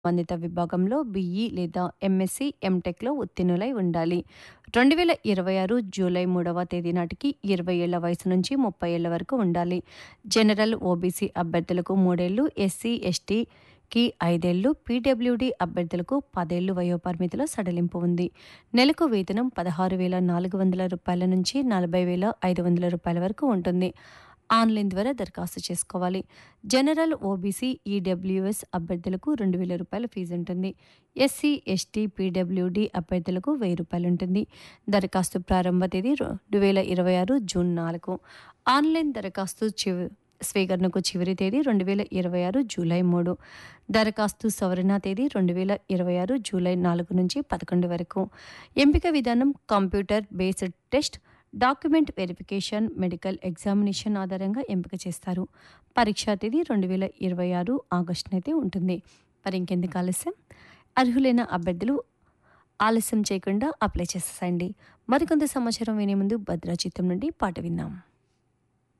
సంబంధిత విభాగంలో బీఈ లేదా ఎంఎస్సీ ఎంటెక్లో ఉత్తీర్ణులై ఉండాలి రెండు వేల ఇరవై ఆరు జూలై మూడవ తేదీ నాటికి ఇరవై ఏళ్ల వయసు నుంచి ముప్పై ఏళ్ల వరకు ఉండాలి జనరల్ ఓబీసీ అభ్యర్థులకు మూడేళ్లు ఎస్సీ ఎస్టీకి ఐదేళ్లు పీడబ్ల్యూడీ అభ్యర్థులకు పదేళ్లు వయోపరిమితిలో సడలింపు ఉంది నెలకు వేతనం పదహారు వేల నాలుగు వందల రూపాయల నుంచి నలభై వేల ఐదు వందల రూపాయల వరకు ఉంటుంది ఆన్లైన్ ద్వారా దరఖాస్తు చేసుకోవాలి జనరల్ ఓబీసీ ఈడబ్ల్యూఎస్ అభ్యర్థులకు రెండు వేల రూపాయల ఫీజు ఉంటుంది ఎస్సీ ఎస్టీ పీడబ్ల్యూడీ అభ్యర్థులకు వెయ్యి రూపాయలు ఉంటుంది దరఖాస్తు ప్రారంభ తేదీ రెండు వేల ఇరవై ఆరు జూన్ నాలుగు ఆన్లైన్ దరఖాస్తు చివ స్వీకరణకు చివరి తేదీ రెండు వేల ఇరవై ఆరు జూలై మూడు దరఖాస్తు సవరణ తేదీ రెండు వేల ఇరవై ఆరు జూలై నాలుగు నుంచి పదకొండు వరకు ఎంపిక విధానం computer based test document verification medical examination ఆధారంగా ఎంపిక చేస్తారు పరీక్షా తేదీ రెండు వేల ఇరవై ఆరు ఆగస్టునైతే ఉంటుంది మరి ఇంకెందుకు ఆలస్యం అర్హులైన అభ్యర్థులు ఆలస్యం చేయకుండా అప్లై చేసేసండి మరికొంత సమాచారం వినే ముందు భద్రాచిత్తం నుండి పాట విన్నాం